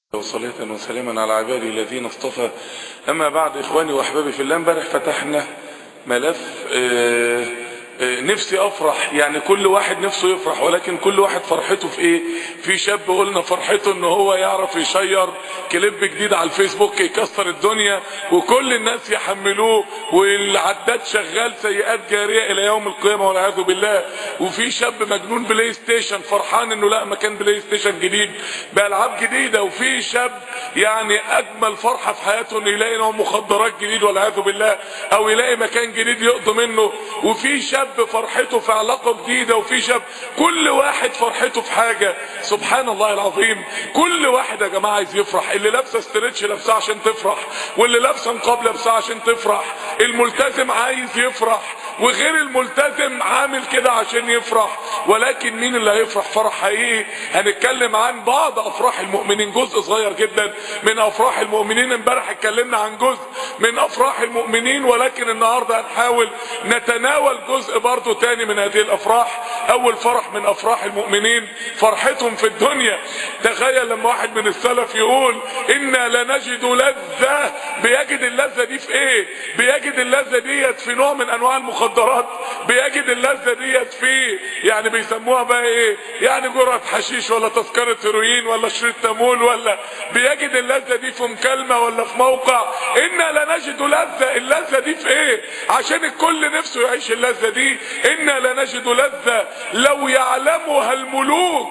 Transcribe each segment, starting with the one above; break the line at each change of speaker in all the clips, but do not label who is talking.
وصلاة وسلاما على عبادي الذين اصطفى أما بعد إخواني وأحبابي في الله امبارح فتحنا ملف آه، آه، نفسي أفرح يعني كل واحد نفسه يفرح ولكن كل واحد فرحته في إيه في شاب قلنا فرحته إن هو يعرف يشير كليب جديد على الفيسبوك يكسر الدنيا وكل الناس يحملوه والعداد شغال سيئات جارية إلى يوم القيامة والعياذ بالله وفي شاب مجنون بلاي ستيشن فرحان إنه لا مكان بلاي ستيشن جديد بألعاب جديدة وفي شاب يعني أجمل فرحة في حياته إنه يلاقي نوع مخدرات جديد والعياذ بالله أو يلاقي مكان جديد يقضي منه وفي شاب فرحته في علاقة جديدة وفي شاب كل واحد فرحته في حاجة سبحان الله العظيم كل واحد يا جماعة عايز يفرح اللي لابسه استرتش لابسه عشان تفرح واللي لابسه نقاب لابسه عشان تفرح الملتزم عايز يفرح وغير الملتزم عامل كده عشان يفرح ولكن مين اللي هيفرح فرح حقيقي هنتكلم عن بعض افراح المؤمنين جزء صغير جدا من افراح المؤمنين امبارح اتكلمنا عن جزء من افراح المؤمنين ولكن النهارده هنحاول نتناول جزء برضه تاني من هذه الافراح اول فرح من افراح المؤمنين فرحتهم في الدنيا تخيل لما واحد من السلف يقول انا لنجد لذة بيجد اللذة دي في ايه بيجد اللذة ديت في نوع من انواع المخدرات بيجد اللذة ديت في يعني بيسموها بقى ايه يعني جرعة حشيش ولا تذكرة هيروين ولا شريط تمول ولا بيجد اللذة دي في مكالمة ولا في موقع انا لنجد لذة اللذة دي في ايه عشان الكل نفسه يعيش اللذة دي انا لنجد لذة لو يعلمها الملوك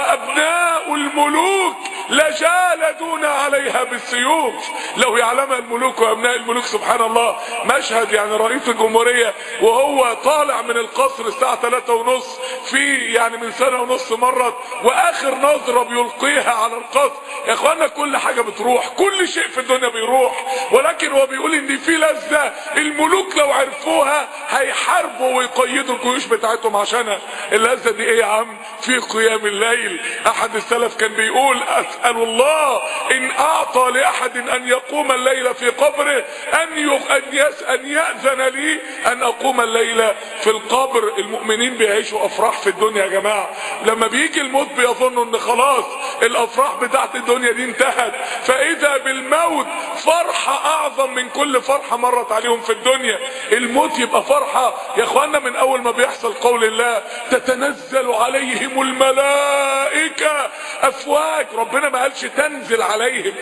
وابناء الملوك لجالدون عليها بالسيوف لو يعلمها الملوك وابناء الملوك سبحان الله مشهد يعني رئيس الجمهورية وهو طالع من القصر الساعة 3 ونص في يعني من سنة ونص مرت واخر نظرة بيلقيها على القصر يا اخوانا كل حاجة بتروح كل شيء في الدنيا بيروح ولكن هو بيقول ان في لذة الملوك لو عرفوها هيحاربوا ويقيدوا الجيوش بتاعتهم عشانها اللذة دي ايه يا عم في قيام الليل احد السلف كان بيقول اسأل الله ان اعطى لاحد ان يقوم الليل في قبره ان ان يس ان يأذن لي ان اقوم الليل في القبر المؤمنين بيعيشوا افراح في الدنيا يا جماعة لما بيجي الموت بيظنوا ان خلاص الافراح بتاعت الدنيا دي انتهت فاذا بالموت فرحة اعظم من كل فرحة مرت عليهم في الدنيا الموت يبقى فرحة يا اخوانا من اول ما بيحصل قول الله تتنزل عليهم الملائكة افواج ربنا ما قالش تنزل عليهم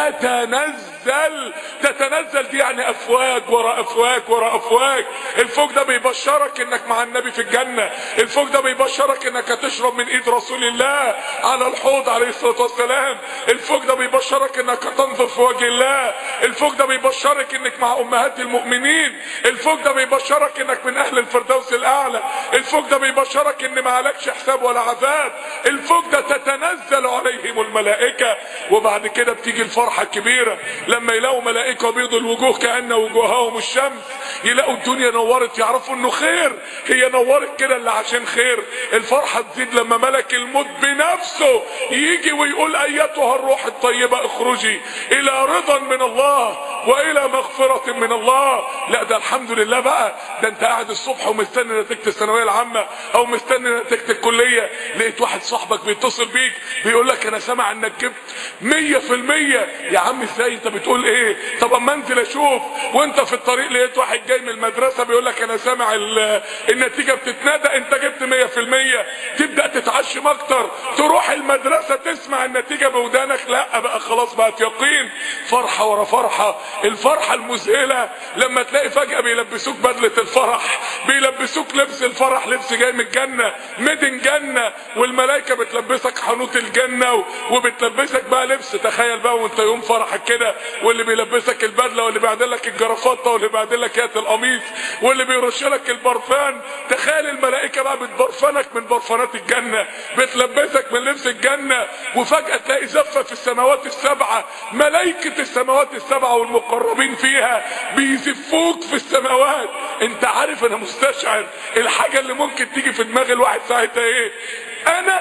تتنزل تتنزل دي يعني افواج ورا افواج ورا افواج الفوج ده بيبشرك انك مع النبي في الجنة الفوج ده بيبشرك انك هتشرب من ايد رسول الله على الحوض عليه الصلاة والسلام الفوج ده بيبشرك انك هتنظر في وجه الله الفوج ده بيبشرك انك مع امهات المؤمنين الفوج ده بيبشرك انك من اهل الفردوس الاعلى الفوج ده بيبشرك ان ما عليكش حساب ولا عذاب الفوج ده تتنزل عليهم الملائكة وبعد كده بتيجي الفرحة الكبيرة لما يلاقوا ملائكة بيض الوجوه كأن وجوههم الشمس يلاقوا الدنيا نورت يعرفوا انه خير هي نورت كده اللي عشان خير الفرحة تزيد لما ملك الموت بنفسه يجي ويقول ايتها الروح الطيبة اخرجي الى رضا من الله والى مغفرة من الله لا ده الحمد لله بقى ده انت قاعد الصبح ومستني نتيجة الثانوية العامة او مستني نتيجة الكلية لقيت واحد صاحبك بيتصل بيك بيقول لك انا سامع انك جبت مية في المية يا عم ازاي انت بتقول ايه طب اما انزل اشوف وانت في الطريق لقيت واحد جاي من المدرسة بيقول لك انا سامع النتيجة بتتنادى انت جبت مية في المية تبدأ تتعشم اكتر تروح المدرسة تسمع النتيجة بودانك لا بقى خلاص بقت يقين فرحة ورا فرحة الفرحة المذهلة لما تلاقي فجأة بيلبسوك بدلة الفرح بيلبسوك لبس الفرح لبس جاي من الجنة مدن جنة والملائكة بتلبسك حنوط الجنة وبتلبسك بقى لبس تخيل بقى وانت يوم فرحك كده واللي بيلبسك البدلة واللي بيعدل لك الجرافطة واللي بيعدل لك يات القميص واللي بيرش لك البرفان تخيل الملائكة بقى بتبرفنك من برفانات الجنة بتلبسك من لبس الجنة وفجأة تلاقي زفة في السماوات السبعة ملائكة السماوات السبعة والمقربين فيها بيزفوك في السماوات انت عارف انا مستشعر الحاجة اللي ممكن تيجي في دماغ الواحد ساعتها ايه انا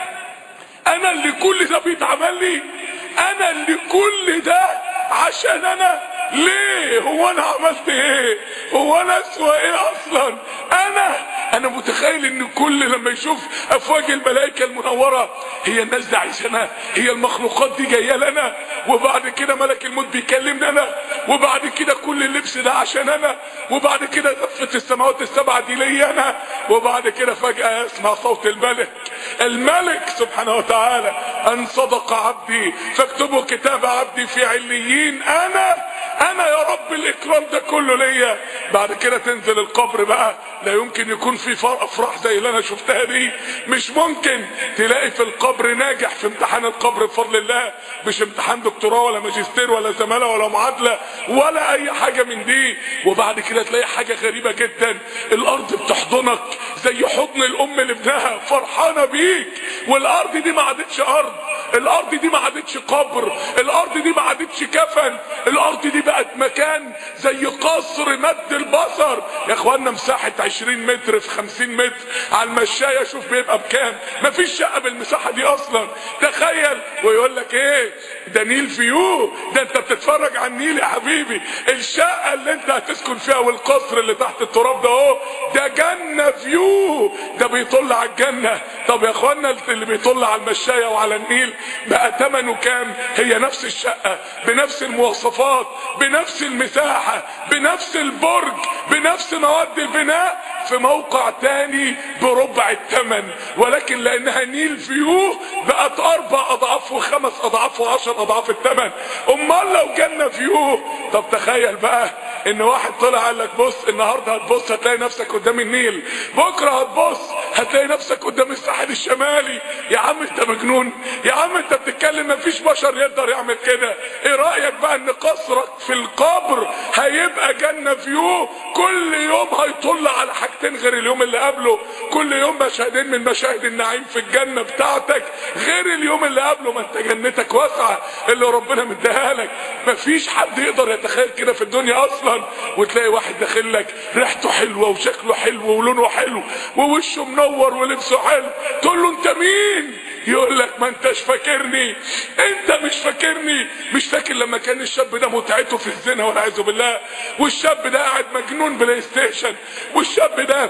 انا اللي كل ده بيتعمل لي انا اللي كل ده عشان انا ليه هو انا عملت ايه هو انا اسوى ايه اصلا انا انا متخيل ان كل لما يشوف افواج الملائكه المنوره هي الناس دي عايزانا هي المخلوقات دي جايه لنا وبعد كده ملك الموت بيكلمنا انا وبعد كده كل اللبس ده عشان انا وبعد كده دفه السماوات السبعه دي ليا انا وبعد كده فجاه اسمع صوت الملك الملك سبحانه وتعالى ان صدق عبدي فاكتبوا كتاب عبدي في عليين انا انا يا رب الاكرام ده كله ليا بعد كده تنزل القبر بقى لا يمكن يكون في افراح زي اللي انا شفتها دي مش ممكن تلاقي في القبر ناجح في امتحان القبر بفضل الله مش امتحان دكتوراه ولا ماجستير ولا زماله ولا معادله ولا اي حاجه من دي وبعد كده تلاقي حاجه غريبه جدا الارض بتحضنك زي حضن الام لابنها فرحانه بيك والارض دي ما عادتش ارض الارض دي ما عادتش قبر الارض دي ما عادتش كفن الارض دي بقت مكان زي قصر مد البصر يا اخوانا مساحة 20 متر في 50 متر على المشاية شوف بيبقى بكام مفيش شقة بالمساحة دي اصلا تخيل ويقول لك ايه ده نيل فيو ده انت بتتفرج على النيل يا حبيبي الشقة اللي انت هتسكن فيها والقصر اللي تحت التراب ده اهو ده جنة فيو ده بيطل على الجنة طب يا اخوانا اللي بيطل على المشاية وعلى النيل بقى ثمنه كام هي نفس الشقة بنفس المواصفات بنفس المساحة بنفس البرج بنفس مواد البناء في موقع تاني بربع الثمن ولكن لانها نيل فيو بقت اربع اضعاف وخمس اضعاف وعشر اضعاف الثمن امال لو جنة فيو طب تخيل بقى ان واحد طلع قال لك بص النهارده هتبص هتلاقي نفسك قدام النيل بكره هتبص هتلاقي نفسك قدام الساحل الشمالي يا عم انت مجنون يا عم انت بتتكلم مفيش بشر يقدر يعمل كده ايه رايك بقى ان قصرك في القبر هيبقى جنه فيو كل يوم هيطل على حاجتين غير اليوم اللي قبله كل يوم مشهدين من مشاهد النعيم في الجنه بتاعتك غير اليوم اللي قبله ما انت جنتك واسعه اللي ربنا مديها لك مفيش حد يقدر يتخيل كده في الدنيا اصلا وتلاقي واحد داخل لك ريحته حلوه وشكله حلو ولونه حلو ووشه منور ولبسه حلو تقول له انت مين يقول لك ما انتش فاكرني انت مش فاكرني مش فاكر لما كان الشاب ده متعته في الزنا والعياذ بالله والشاب ده قاعد مجنون بلاي ستيشن والشاب ده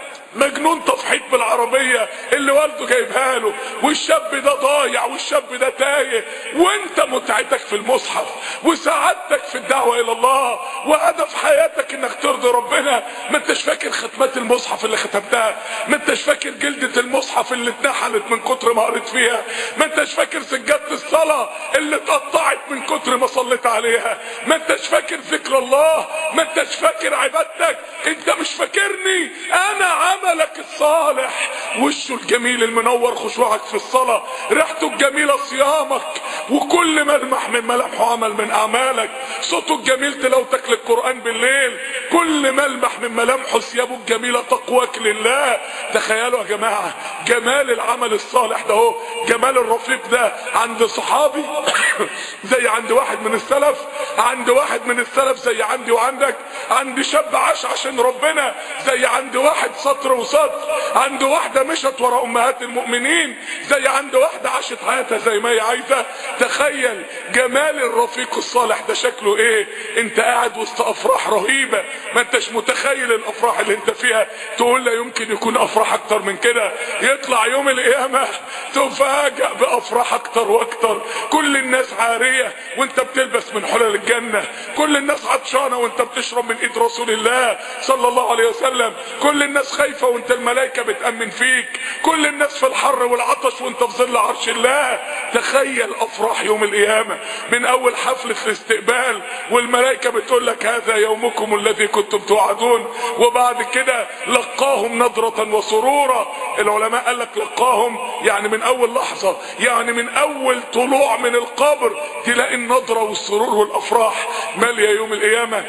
مجنون تفحيط بالعربية اللي والده جايبها له والشاب ده ضايع والشاب ده تايه وانت متعتك في المصحف وسعادتك في الدعوة الى الله وهدف حياتك انك ترضي ربنا ما انتش فاكر ختمات المصحف اللي ختمتها ما انتش فاكر جلدة المصحف اللي اتنحلت من كتر ما قريت فيها ما انتش فاكر سجادة الصلاة اللي اتقطعت من كتر ما صليت عليها ما انتش فاكر ذكر الله ما انتش فاكر عبادتك انت مش فاكرني انا عملك الصالح وشه الجميل المنور خشوعك في الصلاة ريحته الجميلة صيامك وكل ملمح من ملامحه عمل من اعمالك صوته الجميل تلاوتك للقرآن بالليل كل ملمح من ملامحه ثيابه الجميلة تقواك لله تخيلوا يا جماعة جمال العمل الصالح ده هو جمال الرفيق ده عند صحابي زي عند واحد من السلف عند واحد من السلف زي عندي وعندك عند شاب عاش عشان ربنا زي عند واحد سطر وسطر عند واحدة مشت ورا امهات المؤمنين زي عند واحدة عاشت حياتها زي ما هي عايزة تخيل جمال الرفيق الصالح ده شكله ايه انت قاعد وسط افراح رهيبة ما انتش متخيل الافراح اللي انت فيها تقول لا يمكن يكون افراح اكتر من كده يطلع يوم القيامة تفاجأ بافراح اكتر واكتر كل الناس عارية وانت بتلبس من حلل الجنة كل الناس عطشانة وانت بتشرب من ايد رسول الله صلى الله عليه وسلم كل الناس خايفة وانت الملائكة بتأمن فيك كل الناس في الحر والعطش وانت في ظل عرش الله تخيل افراح يوم القيامة من اول حفلة الاستقبال والملائكة بتقول لك هذا يومكم الذي كنتم توعدون وبعد كده لقاهم نظرة وسرورا العلماء قال لك لقاهم يعني من اول لحظة يعني من اول طلوع من القبر تلاقي النظرة والسرور والافراح مالية يوم القيامة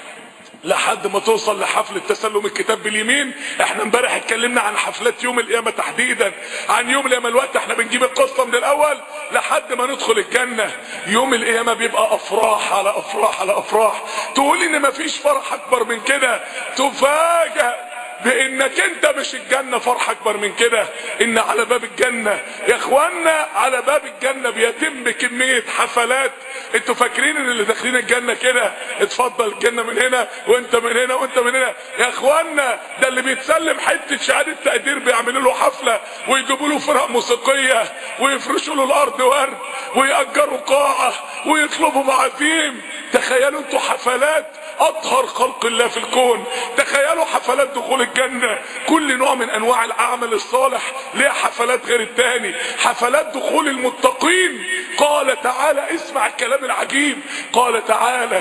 لحد ما توصل لحفلة تسلم الكتاب باليمين احنا امبارح اتكلمنا عن حفلات يوم القيامة تحديدا عن يوم القيامة الوقت احنا بنجيب القصة من الاول لحد ما ندخل الجنة يوم القيامة بيبقى افراح على افراح على افراح تقول ان مفيش فرح اكبر من كده تفاجأ بانك انت مش الجنة فرح اكبر من كده ان على باب الجنة يا اخوانا على باب الجنة بيتم كمية حفلات انتوا فاكرين ان اللي داخلين الجنة كده اتفضل الجنة من هنا وانت من هنا وانت من هنا يا اخوانا ده اللي بيتسلم حتة شهادة تقدير بيعملوا له حفلة ويجيبوا له فرق موسيقية ويفرشوا له الارض ورد ويأجروا قاعة ويطلبوا معازيم تخيلوا انتوا حفلات اطهر خلق الله في الكون تخيلوا حفلات دخول الجنة كل نوع من انواع العمل الصالح ليها حفلات غير التاني حفلات دخول المتقين قال تعالى اسمع الكلام العجيب قال تعالى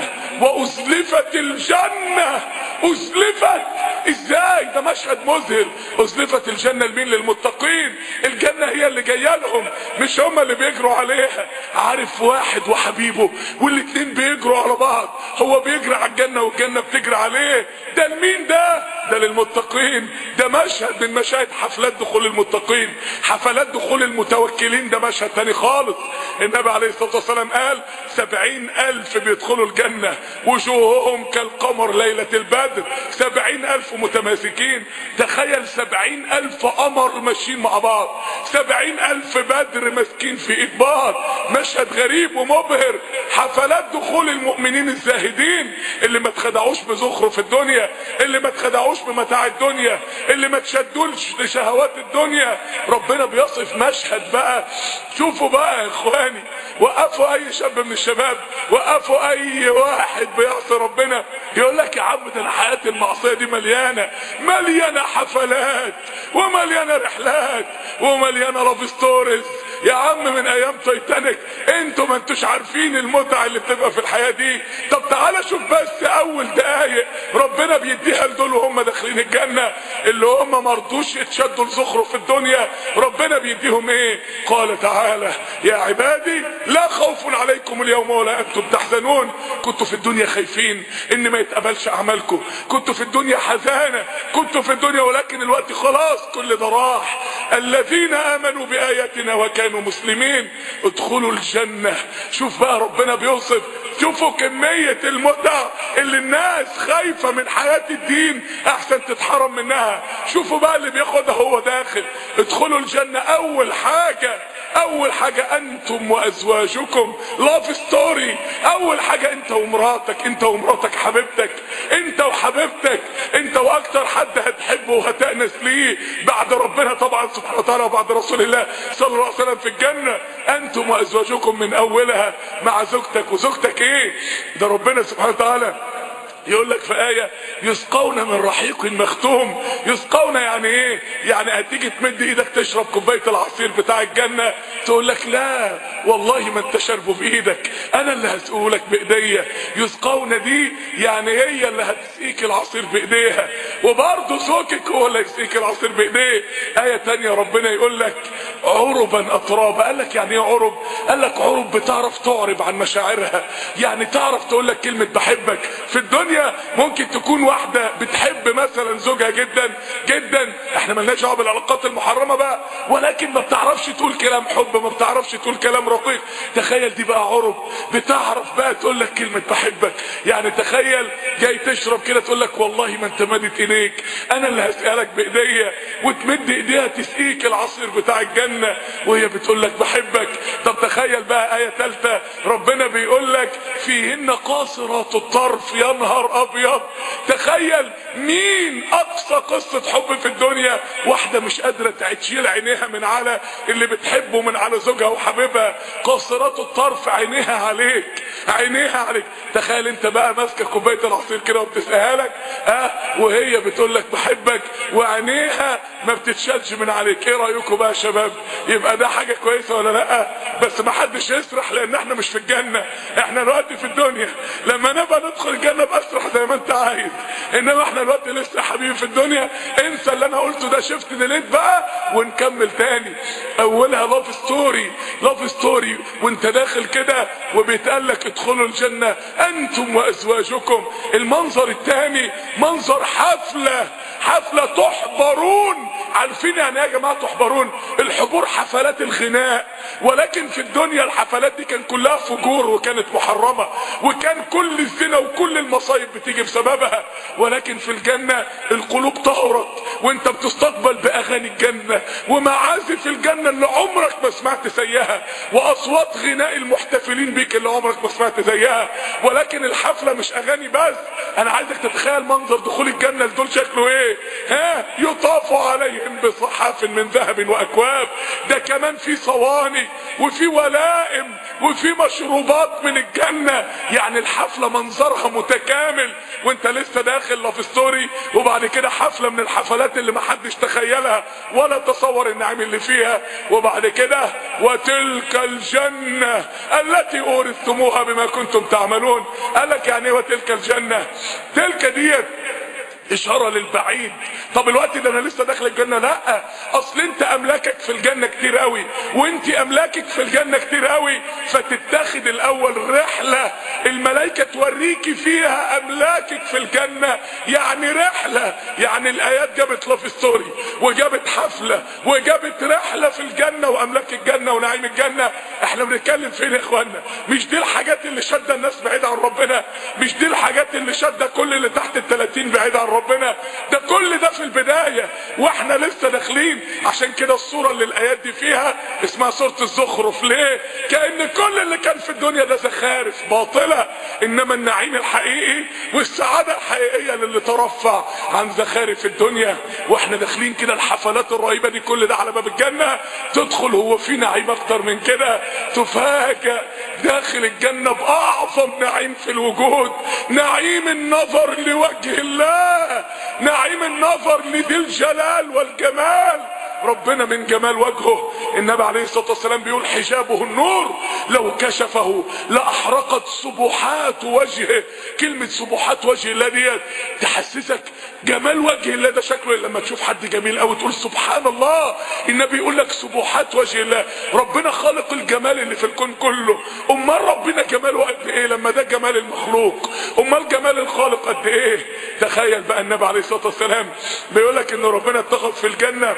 وازلفت الجنة ازلفت ازاي ده مشهد مذهل ازلفت الجنة لمين للمتقين الجنة هي اللي جايه لهم مش هم اللي بيجروا عليها عارف واحد وحبيبه والاتنين بيجروا على بعض هو بيجري على الجنة والجنة بتجري عليه ده لمين ده ده للمتقين ده مشهد من مشاهد حفلات دخول المتقين حفلات دخول المتوكلين ده مشهد تاني خالص النبي عليه الصلاة والسلام قال سبعين ألف بيدخلوا الجنة وجوههم كالقمر ليلة البدر سبعين ألف متماسكين تخيل سبعين ألف قمر ماشيين مع بعض سبعين ألف بدر ماسكين في إيد بعض مشهد غريب ومبهر حفلات دخول المؤمنين الزاهدين اللي ما اتخدعوش بزخرف الدنيا اللي ما اتخدعوش بمتاع الدنيا اللي ما تشدولش لشهوات الدنيا ربنا بيصف مشهد بقى شوفوا بقى يا اخواني وقفوا اي شاب من الشباب وقفوا اي واحد بيعصي ربنا يقول لك يا عم ده انا حياتي المعصيه دي مليانه مليانه حفلات ومليانه رحلات ومليانه لاف ستوريز يا عم من ايام تايتانيك انتوا ما انتوش عارفين المتعه اللي بتبقى في الحياه دي طب تعالى شوف بس اول دقايق ربنا بيديها لدول وهم داخلين الجنه اللي هم ما رضوش يتشدوا لزخرف في الدنيا ربنا بيديهم ايه قال تعالى يا عبادي لا خوف عليكم اليوم ولا انتم تحزنون كنتوا في الدنيا خايفين ان ما يتقبلش اعمالكم كنتوا في الدنيا حزانه كنتوا في الدنيا ولكن الوقت خلاص كل ده راح الذين امنوا باياتنا وكانوا مسلمين ادخلوا الجنه شوف بقى ربنا بيوصف شوفوا كمية المتع اللي الناس خايفة من حياة الدين احسن تتحرم منها شوفوا بقى اللي بياخدها هو داخل ادخلوا الجنة اول حاجة اول حاجة انتم وازواجكم لاف ستوري اول حاجة انت ومراتك انت ومراتك حبيبتك انت وحبيبتك انت واكتر حد هتحبه وهتأنس ليه بعد ربنا طبعا سبحانه وتعالى وبعد رسول الله صلى الله عليه وسلم في الجنة انتم وازواجكم من اولها مع زوجتك وزوجتك ايه ده ربنا سبحانه وتعالى يقول لك في آية يسقون من رحيق مختوم يسقون يعني ايه يعني هتيجي تمد ايدك تشرب كوباية العصير بتاع الجنة تقول لك لا والله ما انت شربه بايدك انا اللي هسقولك بايديا يسقون دي يعني هي اللي هتسقيك العصير بايديها وبرضه زوجك هو اللي هيسقيك العصير بايديه آية تانية ربنا يقول لك عربا اترابا قال لك يعني ايه عرب قال لك عرب بتعرف تعرب عن مشاعرها يعني تعرف تقول لك كلمة بحبك في الدنيا ممكن تكون واحدة بتحب مثلا زوجها جدا جدا احنا ملناش دعوه بالعلاقات المحرمة بقى ولكن ما بتعرفش تقول كلام حب ما بتعرفش تقول كلام رقيق تخيل دي بقى عرب بتعرف بقى تقول لك كلمة بحبك يعني تخيل جاي تشرب كده تقول لك والله ما انت مدت ايديك انا اللي هسألك بايديا وتمد ايديها تسقيك العصير بتاع الجنة وهي بتقول لك بحبك طب تخيل بقى آية ثالثة ربنا بيقول لك فيهن قاصرات الطرف يا نهار ابيض تخيل مين اقصى قصة حب في الدنيا واحدة مش قادرة تشيل عينيها من على اللي بتحبه من على زوجها وحبيبها قاصرات الطرف عينيها عليك عينيها عليك تخيل انت بقى ماسكه كوبايه العصير كده وبتسقيها لك اه وهي بتقول لك بحبك وعينيها ما بتتشالش من عليك ايه رايكم بقى يا شباب يبقى ده حاجه كويسه ولا لا بس ما حدش يسرح لان احنا مش في الجنه احنا دلوقتي في الدنيا لما نبقى ندخل الجنه بقى اسرح زي ما انت عايز انما احنا دلوقتي لسه حبيبي في الدنيا انسى انسى اللي انا قلته ده شفت ديليت بقى ونكمل تاني اولها لاف ستوري لاف ستوري وانت داخل كده وبيتقال لك ادخلوا الجنه انتم وازواجكم المنظر الثاني منظر حفله حفله تحبرون عارفين يعني ايه يا جماعه تحبرون الحبور حفلات الغناء ولكن في الدنيا الحفلات دي كان كلها فجور وكانت محرمه وكان كل الزنا وكل المصايب بتيجي بسببها ولكن في الجنه القلوب طهرت وانت بتستقبل باغاني الجنه ومعازف الجنه اللي عمرك ما سمعت زيها واصوات غناء المحتفلين بيك اللي عمرك ما سمعت زيها ولكن الحفله مش اغاني بس انا عايزك تتخيل منظر دخول الجنه لدول شكله ايه ها يطاف عليهم بصحاف من ذهب واكواب ده كمان في صواني وفي ولائم وفي مشروبات من الجنه يعني الحفله منظرها متكامل وانت لسه داخل لاف ستوري وبعد كده حفله من الحفلات اللي محدش تخيلها ولا تصور النعيم اللي فيها وبعد كده وتلك الجنه التي اورثتموها بما كنتم تعملون قال لك يعني ايه وتلك الجنه تلك ديت اشاره للبعيد طب الوقت ده انا لسه داخل الجنه لا اصل انت املاكك في الجنه كتير قوي وانت املاكك في الجنه كتير قوي فتتاخد الاول رحله الملائكه توريكي فيها املاكك في الجنه يعني رحله يعني الايات جابت لاف ستوري وجابت حفله وجابت رحله في الجنه واملاك الجنه ونعيم الجنه احنا بنتكلم فين يا اخوانا مش دي الحاجات اللي شاده الناس بعيد عن ربنا مش دي الحاجات اللي شاده كل اللي تحت ال 30 بعيد عن ربنا ده كل ده في البدايه واحنا لسه داخلين عشان كده الصوره اللي الايات دي فيها اسمها سوره الزخرف ليه كان كل اللي كان في الدنيا ده زخارف باطله انما النعيم الحقيقي والسعاده الحقيقيه للي ترفع عن زخارف الدنيا واحنا داخلين كده الحفلات الرهيبه دي كل ده على باب الجنه تدخل هو في نعيم اكتر من كده تفاجأ داخل الجنه باعظم نعيم في الوجود نعيم النظر لوجه الله نعيم النظر لذي الجلال والجمال ربنا من جمال وجهه النبي عليه الصلاة والسلام بيقول حجابه النور لو كشفه لأحرقت سبحات وجهه كلمة سبحات وجه الله ديت تحسسك جمال وجه الله ده شكله لما تشوف حد جميل قوي تقول سبحان الله النبي يقول لك سبحات وجه الله ربنا خالق الجمال اللي في الكون كله امال ربنا جماله قد ايه لما ده جمال المخلوق امال جمال الخالق قد ايه تخيل بقى النبي عليه الصلاة والسلام بيقول لك ان ربنا اتخذ في الجنة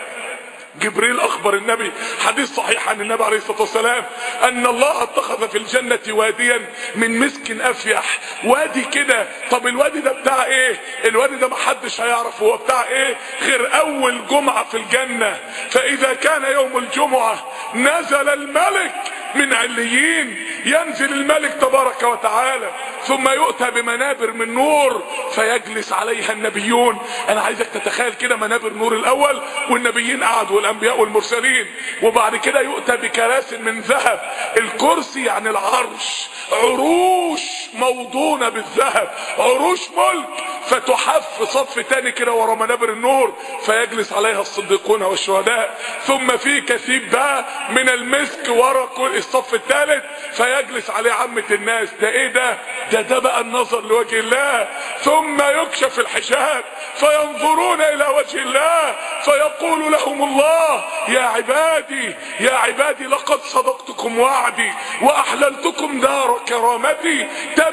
جبريل اخبر النبي حديث صحيح عن النبي عليه الصلاه والسلام ان الله اتخذ في الجنه واديا من مسك افيح وادي كده طب الوادي ده بتاع ايه الوادي ده محدش هيعرف هو بتاع ايه غير اول جمعه في الجنه فاذا كان يوم الجمعه نزل الملك من عليين ينزل الملك تبارك وتعالى ثم يؤتى بمنابر من نور فيجلس عليها النبيون انا عايزك تتخيل كده منابر نور الاول والنبيين قعدوا والانبياء والمرسلين وبعد كده يؤتى بكراس من ذهب الكرسي يعني العرش عروش موضونة بالذهب عروش ملك فتحف صف تاني كده ورا منابر النور فيجلس عليها الصديقون والشهداء ثم في كثيب بقى من المسك ورا كل الصف الثالث فيجلس عليه عامة الناس ده ايه ده ده ده بقى النظر لوجه الله ثم يكشف الحجاب فينظرون الى وجه الله فيقول لهم الله يا عبادي يا عبادي لقد صدقتكم وعدي واحللتكم دار كرامتي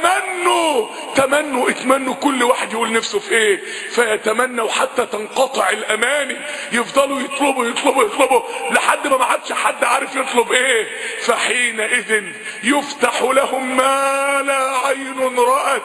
تمنوا تمنوا اتمنوا كل واحد يقول نفسه في ايه فيتمنوا حتى تنقطع الاماني يفضلوا يطلبوا يطلبوا يطلبوا لحد ما ما عادش حد عارف يطلب ايه فحينئذ يفتح لهم ما لا عين رأت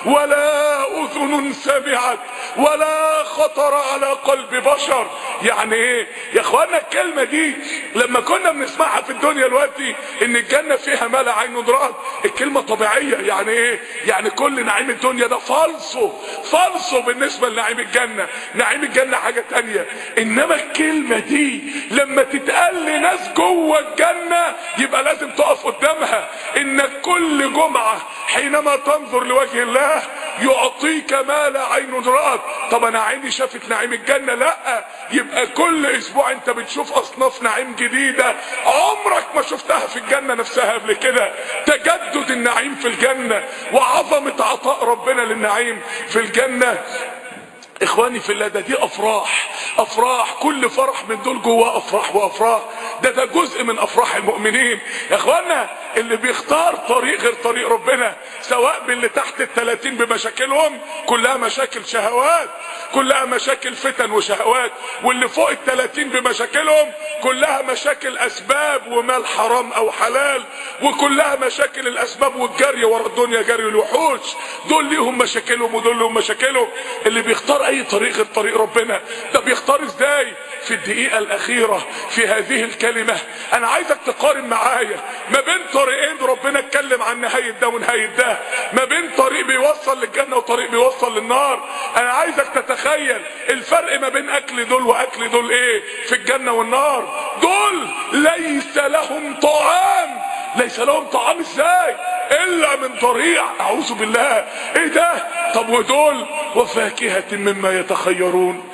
ولا اذن سمعت ولا خطر على قلب بشر يعني ايه يا اخوانا الكلمة دي لما كنا بنسمعها في الدنيا دلوقتي ان الجنة فيها ما لا عين رأت الكلمة طبيعية يعني ايه يعني كل نعيم الدنيا ده فالصو فالصو بالنسبة لنعيم الجنة نعيم الجنة حاجة تانية انما الكلمة دي لما تتقال لناس جوه الجنة يبقى لازم تقف قدامها انك كل جمعة حينما تنظر لوجه الله يعطيك ما لا عين رأت طب انا عيني شافت نعيم الجنة لا يبقى كل اسبوع انت بتشوف اصناف نعيم جديدة عمرك ما شفتها في الجنة نفسها قبل كده تجدد النعيم في الجنة وعظمة عطاء ربنا للنعيم في الجنة اخواني في الله ده دي افراح افراح كل فرح من دول جواه افراح وافراح ده ده جزء من افراح المؤمنين يا اخوانا اللي بيختار طريق غير طريق ربنا سواء باللي تحت التلاتين بمشاكلهم كلها مشاكل شهوات كلها مشاكل فتن وشهوات واللي فوق التلاتين بمشاكلهم كلها مشاكل اسباب ومال حرام او حلال وكلها مشاكل الاسباب والجري ورا الدنيا جري الوحوش دول ليهم مشاكلهم ودول لهم مشاكلهم اللي بيختار اي طريق غير طريق ربنا ده بيختار ازاي في الدقيقة الأخيرة في هذه الكلمة أنا عايزك تقارن معايا ما بين طريقين ربنا اتكلم عن نهاية ده ونهاية ده ما بين طريق بيوصل للجنة وطريق بيوصل للنار أنا عايزك تتخيل الفرق ما بين أكل دول وأكل دول إيه في الجنة والنار دول ليس لهم طعام ليس لهم طعام ازاي الا من ضريع اعوذ بالله ايه ده طب ودول وفاكهة مما يتخيرون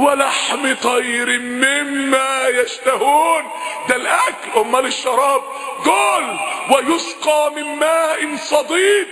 ولحم طير مما يشتهون ده الاكل امال الشراب دول ويسقى من ماء صديد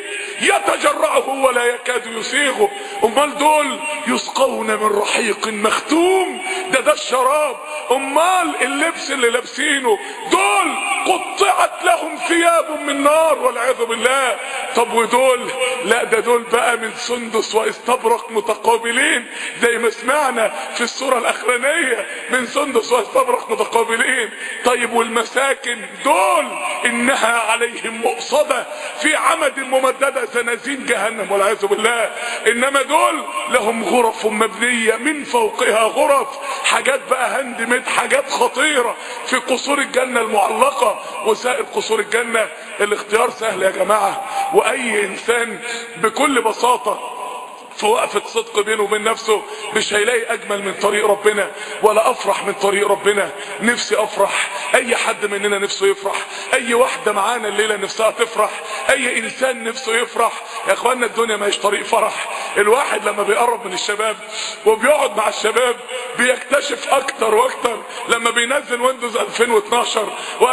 يتجرعه ولا يكاد يسيغه امال دول يسقون من رحيق مختوم ده ده الشراب امال اللبس اللي لابسينه دول قطعت لهم ثياب من نار والعياذ بالله طب ودول لا ده دول بقى من سندس واستبرق متقابلين زي ما سمعنا في السوره الاخرانيه من سندس واستبرق متقابلين طيب والمساكن دول انها عليهم مؤصده في عمد ممدده زنازين جهنم والعياذ بالله انما دول لهم غرف مبنيه من فوقها غرف حاجات بقى هاند ميد حاجات خطيره في قصور الجنه المعلقه وسائر قصور الجنه الاختيار سهل يا جماعه واي انسان بكل بساطه في وقفة صدق بينه وبين نفسه مش هيلاقي اجمل من طريق ربنا ولا افرح من طريق ربنا نفسي افرح اي حد مننا نفسه يفرح اي واحدة معانا الليلة نفسها تفرح اي انسان نفسه يفرح يا اخوانا الدنيا ما هيش طريق فرح الواحد لما بيقرب من الشباب وبيقعد مع الشباب بيكتشف اكتر واكتر لما بينزل ويندوز 2012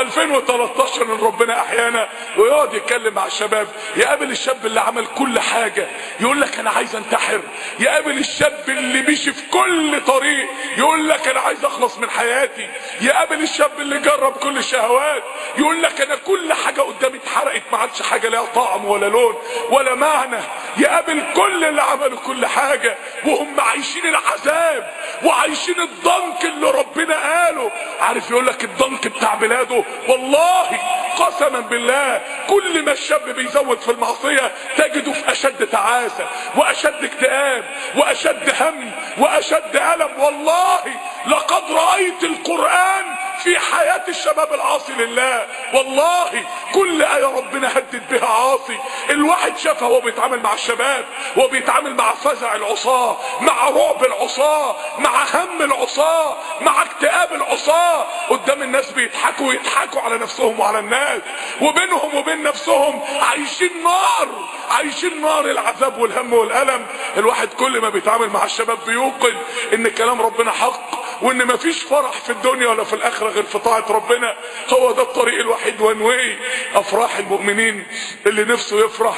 و2013 من ربنا احيانا ويقعد يتكلم مع الشباب يقابل الشاب اللي عمل كل حاجة يقول لك انا عايز انتحر يقابل الشاب اللي مشي في كل طريق يقول لك انا عايز اخلص من حياتي يقابل الشاب اللي جرب كل الشهوات يقول لك انا كل حاجة قدامي اتحرقت ما عادش حاجة ليها طعم ولا لون ولا معنى يقابل كل اللي عملوا كل حاجة وهم عايشين العذاب وعايشين الضنك اللي ربنا قاله عارف يقول لك الضنك بتاع بلاده والله قسما بالله كل ما الشاب بيزود في المعصية تجده في اشد تعاسة واشد اكتئاب واشد هم واشد الم والله لقد رأيت القرآن في حياة الشباب العاصي لله والله كل آية ربنا هدد بها عاصي الواحد شافها وهو بيتعامل مع الشباب وهو بيتعامل مع فزع العصاة مع رعب العصاة مع هم العصاة مع اكتئاب العصاة قدام الناس بيضحكوا ويضحكوا على نفسهم وعلى الناس وبينهم وبين نفسهم عايشين نار عايشين نار العذاب والهم والألم الواحد كل ما بيتعامل مع الشباب بيوقن ان كلام ربنا حق وان مفيش فرح في الدنيا ولا في الاخره غير في طاعه ربنا هو ده الطريق الوحيد وان واي افراح المؤمنين اللي نفسه يفرح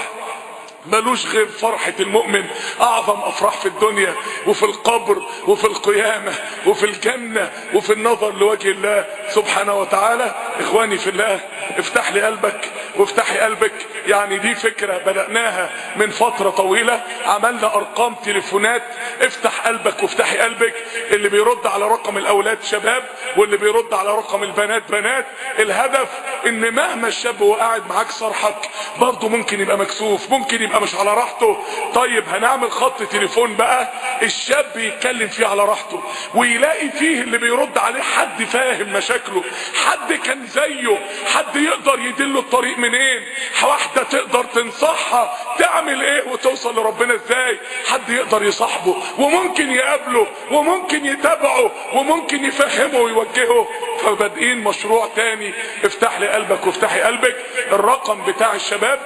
ملوش غير فرحة المؤمن اعظم افراح في الدنيا وفي القبر وفي القيامة وفي الجنة وفي النظر لوجه الله سبحانه وتعالى اخواني في الله افتح لي قلبك وافتحي قلبك يعني دي فكرة بدأناها من فترة طويلة عملنا ارقام تليفونات افتح قلبك وافتحي قلبك اللي بيرد على رقم الاولاد شباب واللي بيرد على رقم البنات بنات الهدف ان مهما الشاب هو قاعد معاك صرحك برضه ممكن يبقى مكسوف ممكن يبقى مش على راحته طيب هنعمل خط تليفون بقى الشاب يتكلم فيه على راحته ويلاقي فيه اللي بيرد عليه حد فاهم مشاكله حد كان زيه حد يقدر يدله الطريق منين واحدة تقدر تنصحها تعمل ايه وتوصل لربنا ازاي حد يقدر يصاحبه وممكن يقابله وممكن يتابعه وممكن يفهمه ويوجهه فبادئين مشروع تاني افتح لي قلبك وافتحي قلبك الرقم بتاع الشباب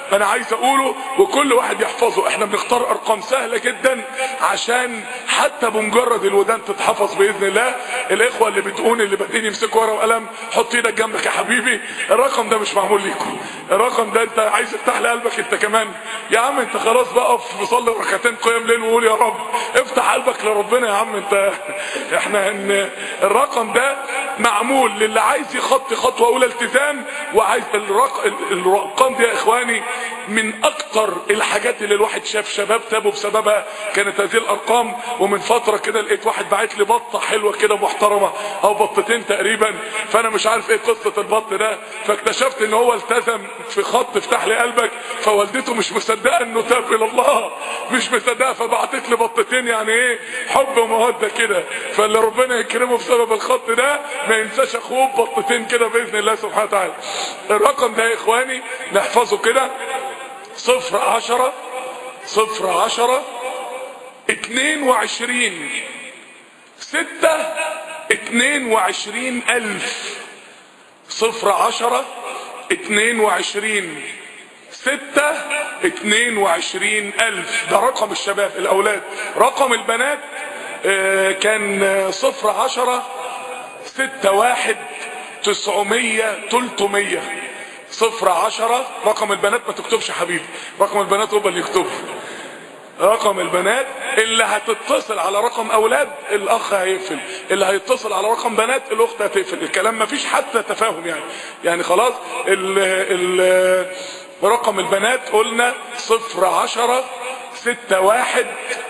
انا عايز اقوله وكل واحد يحفظه احنا بنختار ارقام سهله جدا عشان حتى بمجرد الودان تتحفظ باذن الله الاخوه اللي بتقول اللي بادئين يمسكوا ورقه وقلم حط ايدك جنبك يا حبيبي الرقم ده مش معمول ليكم الرقم ده انت عايز تفتح لي قلبك انت كمان يا عم انت خلاص بقى اقف وصلي ركعتين قيام ليل وقول يا رب افتح قلبك لربنا يا عم انت احنا ان الرقم ده معمول للي عايز يخطي خطوه اولى التزام وعايز الرق... الارقام دي يا اخواني من اكتر الحاجات اللي الواحد شاف شباب تابوا بسببها كانت هذه الارقام ومن فتره كده لقيت واحد باعت لي بطه حلوه كده محترمه او بطتين تقريبا فانا مش عارف ايه قصه البط ده فاكتشفت ان هو التزم في خط افتح لي قلبك فوالدته مش مصدقه انه تاب الى الله مش مصدقه فبعتت لي بطتين يعني ايه حب وموده كده فاللي ربنا يكرمه بسبب الخط ده ما ينساش اخوه بطتين كده باذن الله سبحانه وتعالى الرقم ده يا اخواني نحفظه كده صفر عشرة صفر عشرة اتنين وعشرين ستة اتنين وعشرين الف صفر عشرة اتنين وعشرين ستة اتنين وعشرين الف ده رقم الشباب الاولاد رقم البنات اه كان صفر عشرة ستة واحد تسعمية تلتمية صفر عشرة رقم البنات ما تكتبش يا حبيبي رقم البنات هو اللي يكتبه رقم البنات اللي هتتصل على رقم اولاد الاخ هيقفل اللي هيتصل على رقم بنات الاخت هتقفل الكلام ما فيش حتى تفاهم يعني يعني خلاص ال ال رقم البنات قلنا صفر عشرة ستة واحد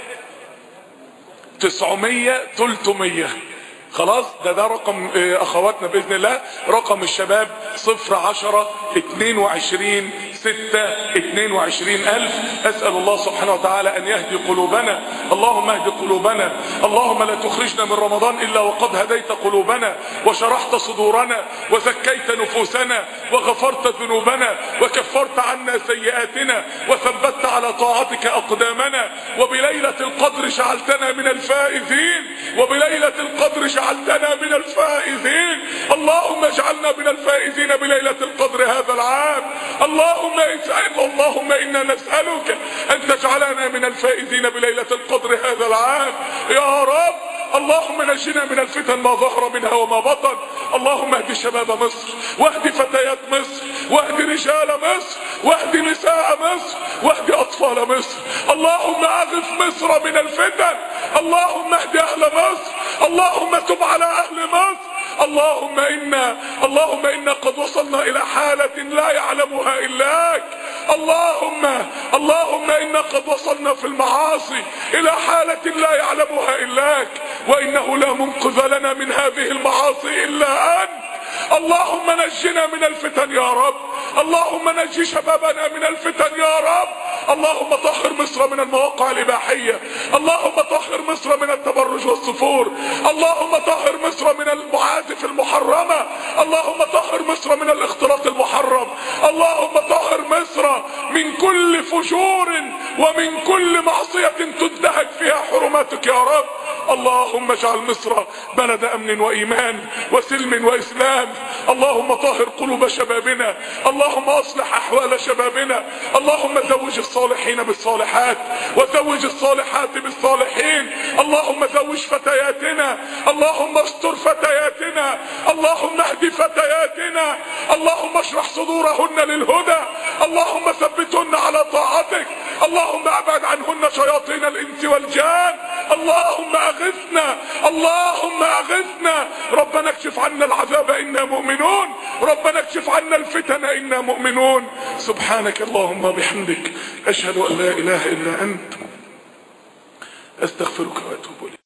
تسعمية تلتمية خلاص ده ده رقم اخواتنا باذن الله رقم الشباب صفر عشرة اتنين وعشرين ستة اتنين وعشرين الف اسأل الله سبحانه وتعالى ان يهدي قلوبنا اللهم اهد قلوبنا اللهم لا تخرجنا من رمضان الا وقد هديت قلوبنا وشرحت صدورنا وزكيت نفوسنا وغفرت ذنوبنا وكفرت عنا سيئاتنا وثبت على طاعتك اقدامنا وبليلة القدر جعلتنا من الفائزين وبليلة القدر جعلتنا من الفائزين اللهم اجعلنا من الفائزين بليلة القدر هذا العام اللهم اسأل اللهم انا نسألك ان تجعلنا من الفائزين بليلة القدر هذا العام يا رب اللهم نجنا من الفتن ما ظهر منها وما بطن اللهم اهد شباب مصر واهد فتيات مصر واهد رجال مصر واهد نساء مصر واهد اطفال مصر اللهم اغث مصر من الفتن اللهم اهد اهل مصر اللهم تب على اهل مصر اللهم انا اللهم انا قد وصلنا الى حالة لا يعلمها الاك اللهم اللهم انا قد وصلنا في المعاصي الى حالة لا يعلمها الاك وانه لا منقذ لنا من هذه المعاصي الا انت اللهم نجنا من الفتن يا رب اللهم نجي شبابنا من الفتن يا رب اللهم طهر مصر من المواقع الإباحية اللهم طهر مصر من التبرج والصفور اللهم طهر مصر من المعازف المحرمة اللهم طهر مصر من الاختلاط المحرم اللهم طهر مصر من كل فجور ومن كل معصية تنتهك فيها حرماتك يا رب اللهم اجعل مصر بلد امن وايمان وسلم واسلام اللهم طهر قلوب شبابنا اللهم اصلح احوال شبابنا اللهم زوج الصالحين بالصالحات وزوج الصالحات بالصالحين اللهم زوج فتياتنا اللهم استر فتياتنا اللهم اهد فتياتنا اللهم اشرح صدورهن للهدى اللهم ثبتهن على طاعتك اللهم ابعد عنهن شياطين الانس والجان اللهم اغثنا اللهم اغثنا ربنا اكشف عنا العذاب انا مؤمنون ربنا اكشف عنا الفتن انا مؤمنون سبحانك اللهم وبحمدك اشهد ان لا اله الا انت استغفرك واتوب اليك